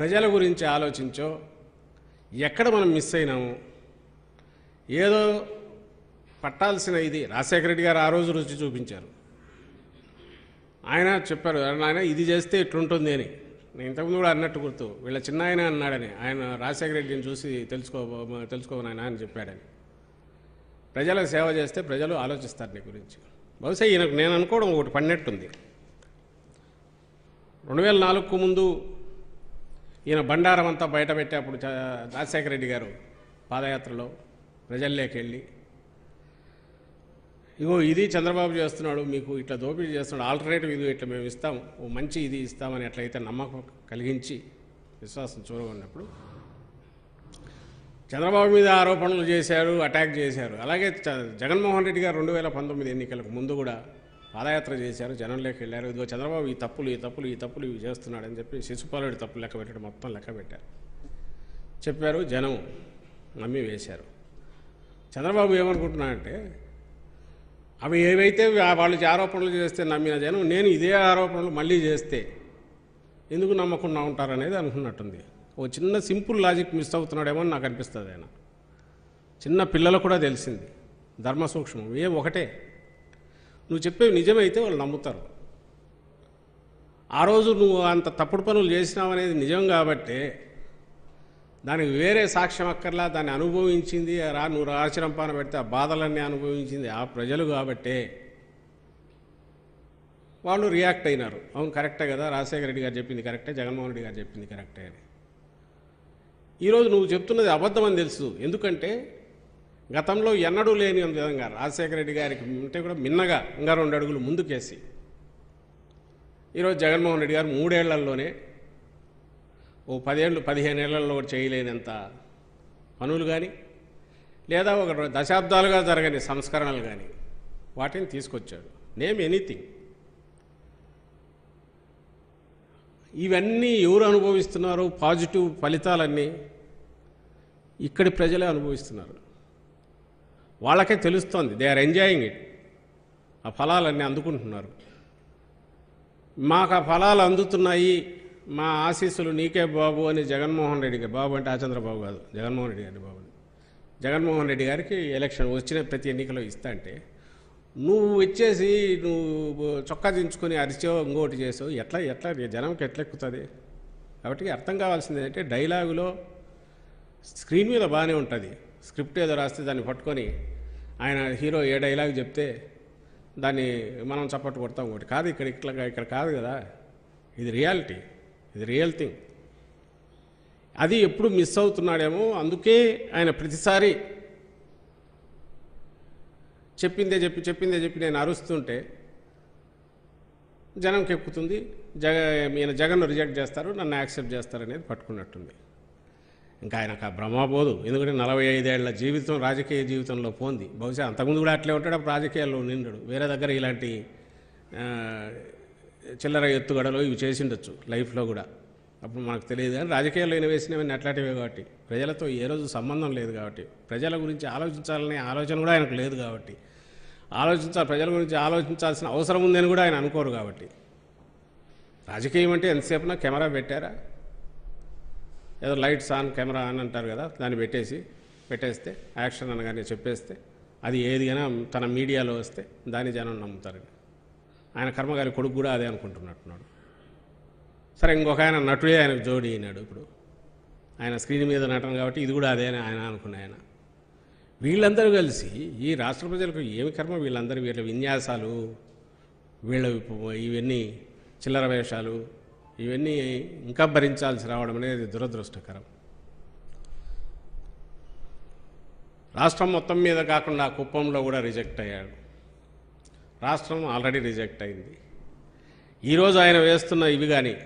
ప్రజల గురించి ఆలోచించో ఎక్కడ మనం మిస్ అయినాము ఏదో పట్టాల్సిన ఇది రాజశేఖర రెడ్డి గారు ఆ రోజు రుచి చూపించారు ఆయన చెప్పారు ఆయన ఇది చేస్తే ఇట్లుంటుంది అని నేను ఇంతకుముందు కూడా అన్నట్టు గుర్తు వీళ్ళ చిన్న ఆయన అన్నాడని ఆయన రాజశేఖర రెడ్డిని చూసి తెలుసుకో తెలుసుకోమని అని చెప్పాడని ప్రజలకు సేవ చేస్తే ప్రజలు ఆలోచిస్తారు నీ గురించి బహుశా ఈయనకు నేను అనుకోవడం ఒకటి పడినట్టుంది రెండు వేల నాలుగుకు ముందు ఈయన బండారం అంతా బయట పెట్టేప్పుడు చ- రాజశేఖర రెడ్డి గారు పాదయాత్రలో ప్రజల్లోకి వెళ్ళి ఇగో ఇది చంద్రబాబు చేస్తున్నాడు మీకు ఇట్లా దోపిడీ చేస్తున్నాడు ఆల్టర్నేటివ్ ఇది ఇట్లా మేము ఇస్తాం ఓ మంచి ఇది ఇస్తామని ఎట్లయితే నమ్మకం కలిగించి విశ్వాసం చూరగొన్నప్పుడు చంద్రబాబు మీద ఆరోపణలు చేశారు అటాక్ చేశారు అలాగే చ- జగన్మోహన్ రెడ్డి గారు రెండు వేల పంతొమ్మిది ఎన్నికలకు ముందు కూడా పాదయాత్ర చేశారు జనంలోకి వెళ్ళారు ఇదిగో చంద్రబాబు ఈ తప్పులు ఈ తప్పులు ఈ తప్పులు ఇవి చేస్తున్నాడని చెప్పి శిశుపాలుడి తప్పులు లెక్క పెట్టడం మొత్తం లెక్క పెట్టారు చెప్పారు జనం నమ్మి వేశారు చంద్రబాబు ఏమనుకుంటున్నాడంటే అవి ఏవైతే వా- వాళ్ళు ఆరోపణలు చేస్తే నమ్మిన జనం నేను ఇదే ఆరోపణలు మళ్ళీ చేస్తే ఎందుకు నమ్మకుండా ఉంటారనేది అనుకున్నట్టుంది ఓ చిన్న సింపుల్ లాజిక్ మిస్ అవుతున్నాడేమో అని నాకు అనిపిస్తుంది ఆయన చిన్న పిల్లలకు కూడా తెలిసింది ధర్మ సూక్ష్మం ఏ ఒకటే నువ్వు చెప్పేవి నిజమైతే వాళ్ళు నమ్ముతారు ఆ రోజు నువ్వు అంత తప్పుడు పనులు చేసినావనేది నిజం కాబట్టే దానికి వేరే సాక్ష్యం అక్కర్లా దాన్ని అనుభవించింది రా నువ్వు రాచరంపాన పెడితే ఆ బాధలన్నీ అనుభవించింది ఆ ప్రజలు కాబట్టే వాళ్ళు రియాక్ట్ అయినారు అవును కరెక్టే కదా రాజశేఖర రెడ్డి గారు చెప్పింది కరెక్టే జగన్మోహన్ రెడ్డి గారు చెప్పింది కరెక్టే అని ఈరోజు నువ్వు చెప్తున్నది అబద్ధం అని తెలుసు ఎందుకంటే గతంలో ఎన్నడూ లేని విధంగా రాజశేఖర రెడ్డి గారికి ఉంటే కూడా మిన్నగా ఇంకా రెండు అడుగులు ముందుకేసి ఈరోజు జగన్మోహన్ రెడ్డి గారు మూడేళ్లలోనే ఓ పదేళ్ళు పదిహేను ఏళ్లలో కూడా చేయలేనంత పనులు కానీ లేదా ఒక దశాబ్దాలుగా జరగని సంస్కరణలు కానీ వాటిని తీసుకొచ్చాడు నేమ్ ఎనీథింగ్ ఇవన్నీ ఎవరు అనుభవిస్తున్నారు పాజిటివ్ ఫలితాలన్నీ ఇక్కడి ప్రజలే అనుభవిస్తున్నారు వాళ్ళకే తెలుస్తోంది దే ఆర్ ఎంజాయింగ్ ఇట్ ఆ ఫలాలన్నీ అందుకుంటున్నారు మాకు ఆ ఫలాలు అందుతున్నాయి మా ఆశీస్సులు నీకే బాబు అని జగన్మోహన్ రెడ్డి గారు బాబు అంటే ఆ చంద్రబాబు కాదు జగన్మోహన్ రెడ్డి గారి బాబు జగన్మోహన్ రెడ్డి గారికి ఎలక్షన్ వచ్చిన ప్రతి ఎన్నికలో ఇస్తా అంటే నువ్వు వచ్చేసి నువ్వు చొక్కా దించుకొని అరిచావు ఇంకోటి చేసావు ఎట్లా ఎట్లా జనంకి ఎట్లా ఎక్కుతుంది కాబట్టి అర్థం కావాల్సింది ఏంటంటే డైలాగులో స్క్రీన్ మీద బాగానే ఉంటుంది స్క్రిప్ట్ ఏదో రాస్తే దాన్ని పట్టుకొని ఆయన హీరో ఏ డైలాగ్ చెప్తే దాన్ని మనం చప్పట్టు కొడతాం ఒకటి కాదు ఇక్కడ ఇట్లా ఇక్కడ కాదు కదా ఇది రియాలిటీ ఇది రియల్ థింగ్ అది ఎప్పుడు మిస్ అవుతున్నాడేమో అందుకే ఆయన ప్రతిసారి చెప్పిందే చెప్పి చెప్పిందే చెప్పి నేను అరుస్తుంటే జనంకి ఎక్కుతుంది జగ ఈయన జగన్ రిజెక్ట్ చేస్తారు నన్ను యాక్సెప్ట్ చేస్తారు అనేది పట్టుకున్నట్టుంది ఇంకా ఆయనకు ఆ భ్రమ పోదు ఎందుకంటే నలభై ఐదేళ్ల జీవితం రాజకీయ జీవితంలో పోంది బహుశా అంతకుముందు కూడా అట్లే ఉంటాడు అప్పుడు రాజకీయాల్లో నిండడు వేరే దగ్గర ఇలాంటి ఆ, చిల్లర ఎత్తుగడలు ఇవి చేసిండొచ్చు లైఫ్లో కూడా అప్పుడు మనకు తెలియదు కానీ రాజకీయాల్లో ఈయన వేసినవన్నీ అట్లాంటివే కాబట్టి ప్రజలతో ఏ రోజు సంబంధం లేదు కాబట్టి ప్రజల గురించి ఆలోచించాలనే ఆలోచన కూడా ఆయనకు లేదు కాబట్టి ఆలోచించాలి ప్రజల గురించి ఆలోచించాల్సిన అవసరం ఉందని కూడా ఆయన అనుకోరు కాబట్టి రాజకీయం అంటే ఎంతసేపున కెమెరా పెట్టారా ఏదో లైట్స్ ఆన్ కెమెరా ఆన్ అంటారు కదా దాన్ని పెట్టేసి పెట్టేస్తే యాక్షన్ అనగానే చెప్పేస్తే అది ఏది అయినా తన మీడియాలో వస్తే దాన్ని జనం నమ్ముతారని ఆయన కర్మగారి కొడుకు కూడా అదే అనుకుంటున్నట్టున్నాడు సరే ఇంకొక ఆయన నటుడే ఆయనకు జోడి అయినాడు ఇప్పుడు ఆయన స్క్రీన్ మీద నటన కాబట్టి ఇది కూడా అదే అని ఆయన అనుకున్న ఆయన వీళ్ళందరూ కలిసి ఈ రాష్ట్ర ప్రజలకు ఏమి కర్మ వీళ్ళందరూ వీళ్ళ విన్యాసాలు వీళ్ళ ఇవన్నీ చిల్లర వేషాలు ఇవన్నీ ఇంకా భరించాల్సి రావడం అనేది దురదృష్టకరం రాష్ట్రం మొత్తం మీద కాకుండా కుప్పంలో కూడా రిజెక్ట్ అయ్యాడు రాష్ట్రం ఆల్రెడీ రిజెక్ట్ అయింది ఈరోజు ఆయన వేస్తున్న ఇవి కానీ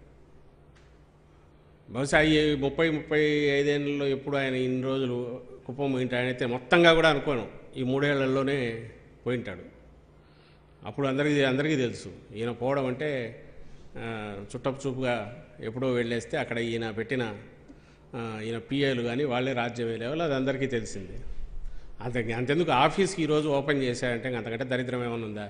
బహుశా ఈ ముప్పై ముప్పై ఐదేళ్లలో ఎప్పుడు ఆయన ఇన్ని రోజులు కుప్పం పోయింటాడైతే మొత్తంగా కూడా అనుకోను ఈ మూడేళ్లలోనే పోయింటాడు అప్పుడు అందరికీ అందరికీ తెలుసు ఈయన పోవడం అంటే ఆ, చుట్టపు చూపుగా ఎప్పుడో వెళ్ళేస్తే అక్కడ ఈయన పెట్టిన ఆ, ఈయన పిఏలు కానీ వాళ్ళే రాజ్యం వెళ్ళేవాళ్ళు అది అందరికీ తెలిసిందే అంత అంతెందుకు ఆఫీస్కి ఈరోజు ఓపెన్ చేశాడంటే ఇంక అంతకంటే దరిద్రం ఏమైనా ఉందా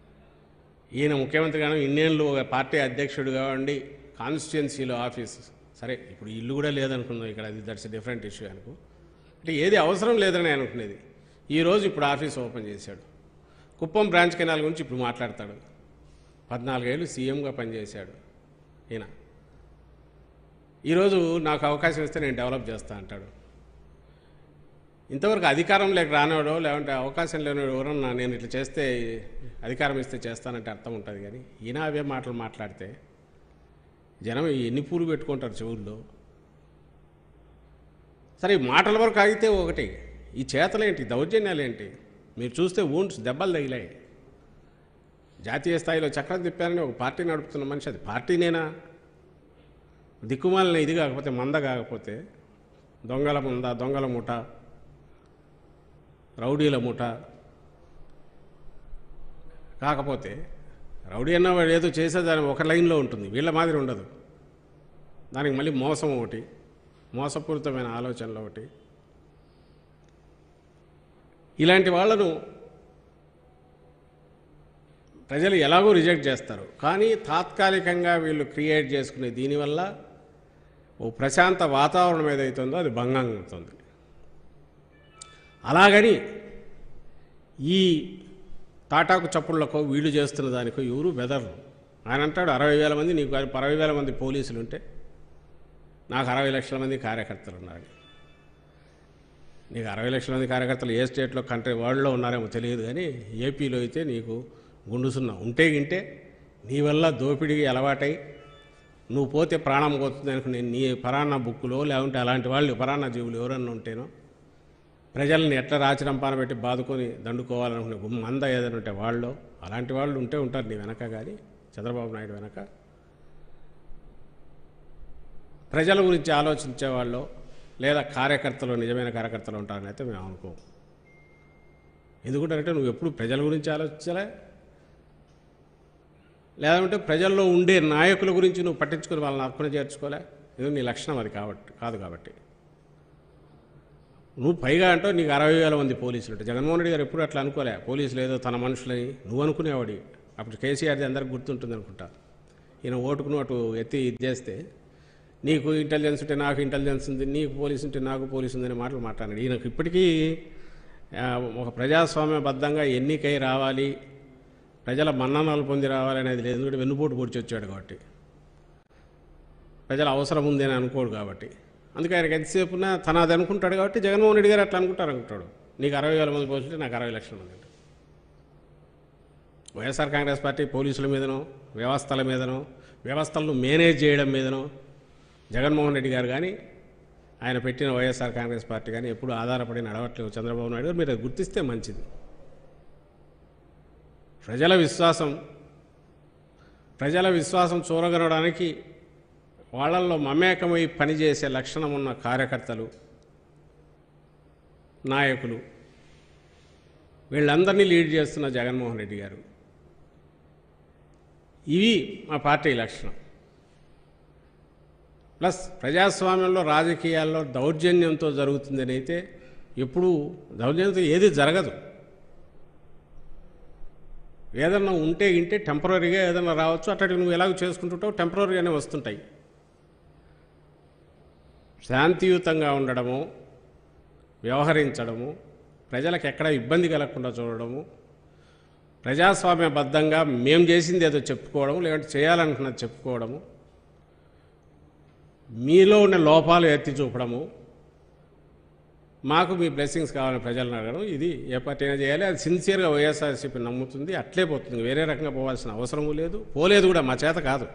ఈయన ముఖ్యమంత్రి గాను ఇన్నేళ్ళు ఒక పార్టీ అధ్యక్షుడిగా ఉండి కాన్స్టిట్యున్సీలో ఆఫీస్ సరే ఇప్పుడు ఇల్లు కూడా లేదనుకున్నాం ఇక్కడ అది దట్స్ డిఫరెంట్ ఇష్యూ అనుకో అంటే ఏది అవసరం లేదని అనుకునేది ఈరోజు ఇప్పుడు ఆఫీస్ ఓపెన్ చేశాడు కుప్పం బ్రాంచ్ కెనాల్ గురించి ఇప్పుడు మాట్లాడతాడు పద్నాలుగేళ్ళు సీఎంగా పనిచేశాడు ఈయన ఈరోజు నాకు అవకాశం ఇస్తే నేను డెవలప్ చేస్తా అంటాడు ఇంతవరకు అధికారం లేక రానివాడో లేదంటే అవకాశం లేనివాడు ఎవరన్నా నేను ఇట్లా చేస్తే అధికారం ఇస్తే చేస్తానంటే అర్థం ఉంటుంది కానీ ఈయన అవే మాటలు మాట్లాడితే జనం ఎన్ని పూలు పెట్టుకుంటారు చెవుల్లో సరే ఈ మాటల వరకు ఆగితే ఒకటి ఈ చేతలేంటి దౌర్జన్యాలేంటి మీరు చూస్తే ఊండ్స్ దెబ్బలు తగిలాయి జాతీయ స్థాయిలో చక్రం తిప్పారని ఒక పార్టీ నడుపుతున్న మనిషి అది పార్టీనేనా దిక్కుమాలిన ఇది కాకపోతే మంద కాకపోతే దొంగల ముంద దొంగల ముఠ రౌడీల ముఠ కాకపోతే రౌడీ అన్న వాడు ఏదో చేసేదాని ఒక లైన్లో ఉంటుంది వీళ్ళ మాదిరి ఉండదు దానికి మళ్ళీ మోసం ఒకటి మోసపూరితమైన ఆలోచనలు ఒకటి ఇలాంటి వాళ్ళను ప్రజలు ఎలాగో రిజెక్ట్ చేస్తారు కానీ తాత్కాలికంగా వీళ్ళు క్రియేట్ చేసుకునే దీనివల్ల ఓ ప్రశాంత వాతావరణం ఏదైతుందో అది భంగం అవుతుంది అలాగని ఈ తాటాకు చప్పుళ్ళకో వీళ్ళు చేస్తున్న దానికో ఎవరు బెదర్రు ఆయన అంటాడు అరవై వేల మంది నీకు అరవై వేల మంది పోలీసులు ఉంటే నాకు అరవై లక్షల మంది కార్యకర్తలు ఉన్నారు నీకు అరవై లక్షల మంది కార్యకర్తలు ఏ స్టేట్లో కంట్రీ వరల్డ్లో ఉన్నారేమో తెలియదు కానీ ఏపీలో అయితే నీకు గుండు సున్నా ఉంటే గింటే నీ వల్ల దోపిడీకి అలవాటై నువ్వు పోతే ప్రాణం పోతుంది అనుకునే నీ పరాన్న బుక్కులో లేకుంటే అలాంటి వాళ్ళు పరాన్న జీవులు ఎవరన్నా ఉంటేనో ప్రజల్ని ఎట్లా రాచరంపాన పెట్టి బాదుకొని దండుకోవాలనుకునే గుమ్మ మంద ఏదైనా ఉంటే వాళ్ళు అలాంటి వాళ్ళు ఉంటే ఉంటారు నీ వెనక కానీ చంద్రబాబు నాయుడు వెనక ప్రజల గురించి ఆలోచించే వాళ్ళు లేదా కార్యకర్తలు నిజమైన కార్యకర్తలు ఉంటారని అయితే మేము అనుకో ఎందుకంటే నువ్వు ఎప్పుడు ప్రజల గురించి ఆలోచించలే లేదంటే ప్రజల్లో ఉండే నాయకుల గురించి నువ్వు పట్టించుకుని వాళ్ళని హక్కున చేర్చుకోలే ఇది నీ లక్షణం అది కాబట్టి కాదు కాబట్టి నువ్వు పైగా అంటూ నీకు అరవై వేల మంది పోలీసులు ఉంటాయి జగన్మోహన్ రెడ్డి గారు ఎప్పుడు అట్లా అనుకోలే పోలీసులు ఏదో తన మనుషులని నువ్వు అనుకునేవాడి అప్పుడు కేసీఆర్ది అందరికి గుర్తుంటుంది అనుకుంటా ఈయన ఓటుకుని అటు ఎత్తి ఇది చేస్తే నీకు ఇంటెలిజెన్స్ ఉంటే నాకు ఇంటెలిజెన్స్ ఉంది నీకు పోలీస్ ఉంటే నాకు పోలీస్ ఉందనే మాటలు మాట్లాడాడు ఈయనకు ఇప్పటికీ ఆ, ఒక ప్రజాస్వామ్యబద్ధంగా ఎన్నికై రావాలి ప్రజల మన్ననలు పొంది రావాలి అనేది లేదు ఎందుకంటే వెన్నుపోటు పొడిచి వచ్చాడు కాబట్టి ప్రజల అవసరం ఉంది అని అనుకోడు కాబట్టి అందుకే ఆయనకి ఎంతసేపు ఉన్నా తన అది అనుకుంటాడు కాబట్టి జగన్మోహన్ రెడ్డి గారు అట్లా అనుకుంటారు అనుకుంటాడు నీకు అరవై వేల మంది పోస్తుంటే నాకు అరవై లక్షల మంది అంటాడు. వైఎస్ఆర్ కాంగ్రెస్ పార్టీ పోలీసుల మీదనో వ్యవస్థల మీదనో వ్యవస్థలను మేనేజ్ చేయడం మీదనో జగన్మోహన్ రెడ్డి గారు కానీ ఆయన పెట్టిన వైఎస్ఆర్ కాంగ్రెస్ పార్టీ కానీ ఎప్పుడు ఆధారపడి నడవట్లేదు చంద్రబాబు నాయుడు గారు మీరు అది గుర్తిస్తే మంచిది ప్రజల విశ్వాసం ప్రజల విశ్వాసం చూరగొనడానికి వాళ్ళల్లో మమేకమై పనిచేసే లక్షణం ఉన్న కార్యకర్తలు నాయకులు వీళ్ళందరినీ లీడ్ చేస్తున్న జగన్మోహన్ రెడ్డి గారు ఇవి మా పార్టీ లక్షణం ప్లస్ ప్రజాస్వామ్యంలో రాజకీయాల్లో దౌర్జన్యంతో జరుగుతుందని అయితే ఎప్పుడూ దౌర్జన్యంతో ఏది జరగదు ఏదన్నా ఉంటే ఇంటే టెంపరీగా ఏదన్నా రావచ్చు అట్టడికి నువ్వు ఎలాగో చేసుకుంటుంటావు టెంపరీగానే వస్తుంటాయి శాంతియుతంగా ఉండడము వ్యవహరించడము ప్రజలకు ఎక్కడ ఇబ్బంది కలగకుండా చూడడము ప్రజాస్వామ్యబద్ధంగా మేం చేసింది ఏదో చెప్పుకోవడం లేదంటే చేయాలనుకున్నది చెప్పుకోవడము మీలో ఉన్న లోపాలు ఎత్తి చూపడము మాకు మీ బ్లెస్సింగ్స్ కావాలని ప్రజలను అడగడం ఇది ఏ పార్టీ అయినా చేయాలి అది సిన్సియర్గా వైఎస్ఆర్సీపీ నమ్ముతుంది అట్లే పోతుంది వేరే రకంగా పోవాల్సిన అవసరము లేదు పోలేదు కూడా మా చేత కాదు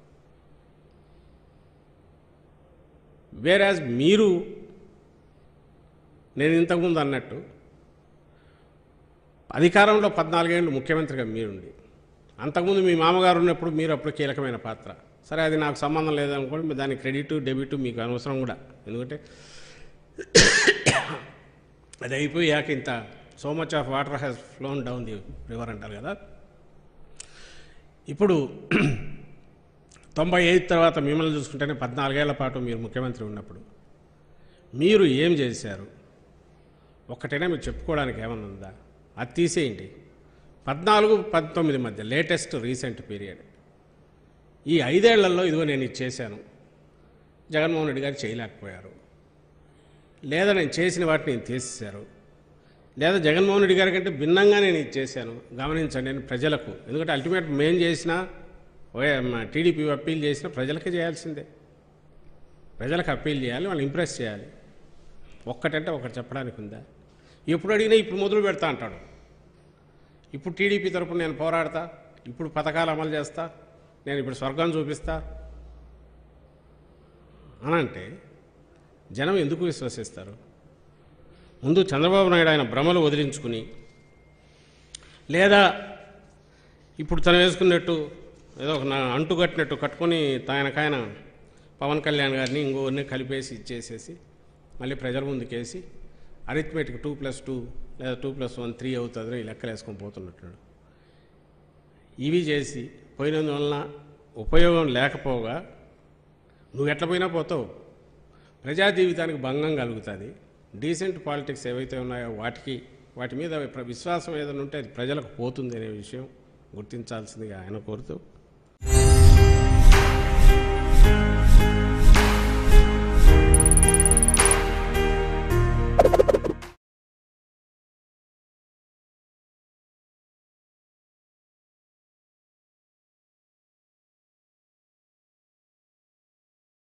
వేరాజ్ మీరు నేను ఇంతకుముందు అన్నట్టు అధికారంలో పద్నాలుగేళ్ళు ముఖ్యమంత్రిగా మీరుండి అంతకుముందు మీ మామగారు ఉన్నప్పుడు మీరు అప్పుడు కీలకమైన పాత్ర సరే అది నాకు సంబంధం లేదనుకోండి మీ దాని క్రెడిట్ డెబిట్ మీకు అనవసరం కూడా ఎందుకంటే అది అయిపోయాక ఇంత so much of water has flown down the river అంటారు కదా ఇప్పుడు తొంభై ఐదు తర్వాత మిమ్మల్ని చూసుకుంటేనే పద్నాలుగేళ్ల పాటు మీరు ముఖ్యమంత్రి ఉన్నప్పుడు మీరు ఏం చేశారు ఒక్కటైనా మీరు చెప్పుకోవడానికి ఏమన్నా ఉందా అది తీసేయండి పద్నాలుగు పంతొమ్మిది మధ్య లేటెస్ట్ రీసెంట్ పీరియడ్ ఈ ఐదేళ్లలో ఇదిగో నేను ఇది చేశాను జగన్మోహన్ రెడ్డి గారు చేయలేకపోయారు లేదా నేను చేసిన వాటిని నేను తీసేశారు లేదా జగన్మోహన్ రెడ్డి గారి కంటే భిన్నంగా నేను ఇది చేశాను గమనించండి నేను ప్రజలకు ఎందుకంటే అల్టిమేట్ మేం చేసినా టీడీపీ అప్పీల్ చేసినా ప్రజలకే చేయాల్సిందే ప్రజలకు అప్పీల్ చేయాలి వాళ్ళని ఇంప్రెస్ చేయాలి ఒక్కటంటే ఒకటి చెప్పడానికి ఉందా ఎప్పుడు అడిగినా ఇప్పుడు మొదలు పెడతా అంటాడు ఇప్పుడు టీడీపీ తరపున నేను పోరాడతా ఇప్పుడు పథకాలు అమలు చేస్తా నేను ఇప్పుడు స్వర్గం చూపిస్తా అని అంటే జనం ఎందుకు విశ్వసిస్తారు ముందు చంద్రబాబు నాయుడు ఆయన భ్రమలు వదిలించుకుని లేదా ఇప్పుడు తను వేసుకున్నట్టు ఏదో ఒక నా- అంటు కట్టినట్టు కట్టుకొని ఆయనకాయన పవన్ కళ్యాణ్ గారిని ఇంకోరిని కలిపేసి ఇచ్చేసేసి మళ్ళీ ప్రజల ముందుకేసి అరిథమెటిక్ టూ ప్లస్ టూ లేదా టూ ప్లస్ వన్ త్రీ అవుతుందని లెక్కలు వేసుకొని పోతున్నట్టు ఇవి చేసి పోయినందువలన ఉపయోగం లేకపోగా నువ్వు ఎట్లా పోయినా పోతావు ప్రజా జీవితానికి భంగం కలుగుతుంది డీసెంట్ పాలిటిక్స్ ఏవైతే ఉన్నాయో వాటికి వాటి మీద ప్ర- విశ్వాసం ఏదైనా ఉంటే అది ప్రజలకు పోతుంది అనే విషయం గుర్తించాల్సిందిగా ఆయన కోరుతూ